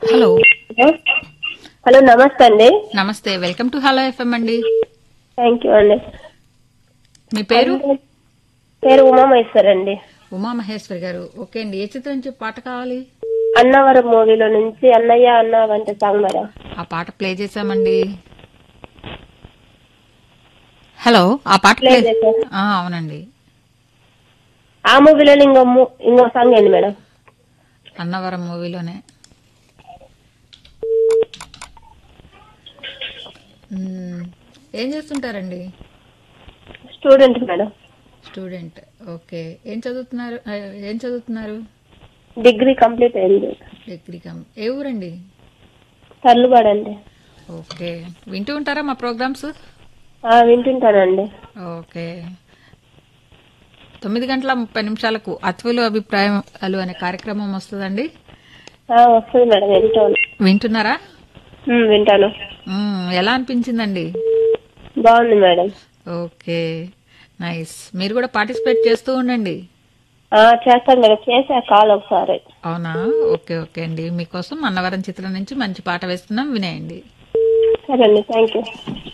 Hello hello hello నమస్తే అండి నమస్తే వెల్కమ్ టు హలో ఎఫ్ఎం అండి థ్యాంక్ యూ అండి మీ పేరు పేరు ఉమామహేశ్వర్ అండి ఉమా మహేశ్వరి గారు ఓకే అండి ఏ చిత్రం నుంచి పాట కావాలి అన్నవరం మూవీలో నుంచి అన్నయ్య అన్న వంట సాంగ్ మేడం ఆ పాట ప్లే చేసామండి హలో ఆ పాట ప్లే ప్లే చేశారు ఆ, అవునండి ఆ మూవీలో ఇంకో ము- ఇంకో సాంగ్ ఏంటి మేడం అన్నవరం మూవీలోనే మ్మ్. ఏం చేస్తుంటారండి స్టూడెంట్ మేడం స్టూడెంట్ ఓకే ఏం చదువుతున్నారు ఆ, ఏం చదువుతున్నారు డిగ్రీ కంప్లీట్ అయింది డిగ్రీ కం ఏ ఊరండి తర్లుబాడండి ఓకే వింటూ ఉంటారా మా ప్రోగ్రామ్స్ ఆ, వింటుంటానండి ఓకే తొమ్మిది గంటల ముప్పై నిమిషాలకు అత్వలు అభిప్రాయాలు అనే కార్యక్రమం వస్తుందండి ఆ, వస్తుంది మేడం వింటాను వింటున్నారా ఉమ్, వింటాను మ్మ్, ఎలా అనిపించిందండి బాగుంది మేడం ఓకే నైస్ మీరు కూడా పార్టిసిపేట్ చేస్తూ ఉండండి ఆ, చేస్తాను మేడం చేసా కాల్ ఒకసారి అవునా ఓకే ఓకే అండి మీకోసం అన్నవరం చిత్రం నుంచి మంచి పాట వేస్తున్నాం వినేయండి సరే అండి థ్యాంక్ యూ